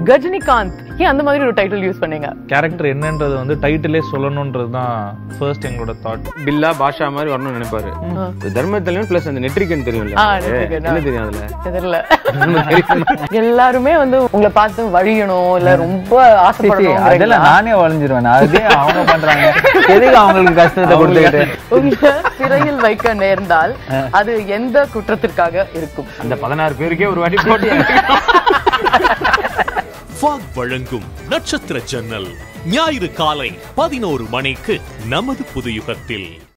கஜினிகாந்த் ஏன் அந்த மாதிரி ஒரு டைட்டில் யூஸ் பண்ணீங்க கேரக்டர் என்னன்றது வந்து டைட்டிலே சொல்லணுன்றது தான் ஃபர்ஸ்ட் எங்களோட தாட் பில்லா பாஷா மாதிரி வரணும்னு நினைப்பாரு தர்ம தலைவன் பிளஸ் அந்த நெட்ரிகன் தெரியும்ல ஆ, உங்களுக்கு? நெட்ரிகன், ஆ. என்ன தெரியும் அதுல தெரியல எல்லாருமே வந்து உங்களை பார்த்து வழியணும் இல்ல ரொம்ப சரி, சரி, அதெல்லாம் ஆசைப்படணும் நானே வளைஞ்சிருவேன் அதே அவங்க பண்றாங்க எதுக்கு அவங்களுக்கு கஷ்டத்தை கொடுத்துக்கிட்டு உங்களை சிறையில் வைக்க நேர்ந்தால் அது எந்த குற்றத்திற்காக இருக்கும் அந்த பதினாறு பேருக்கே ஒரு வாட்டி போட்டு ஃபாக் வழங்கும் நட்சத்திர ஜன்னல் ஞாயிறு காலை பதினோரு மணிக்கு நமது புது யுகத்தில்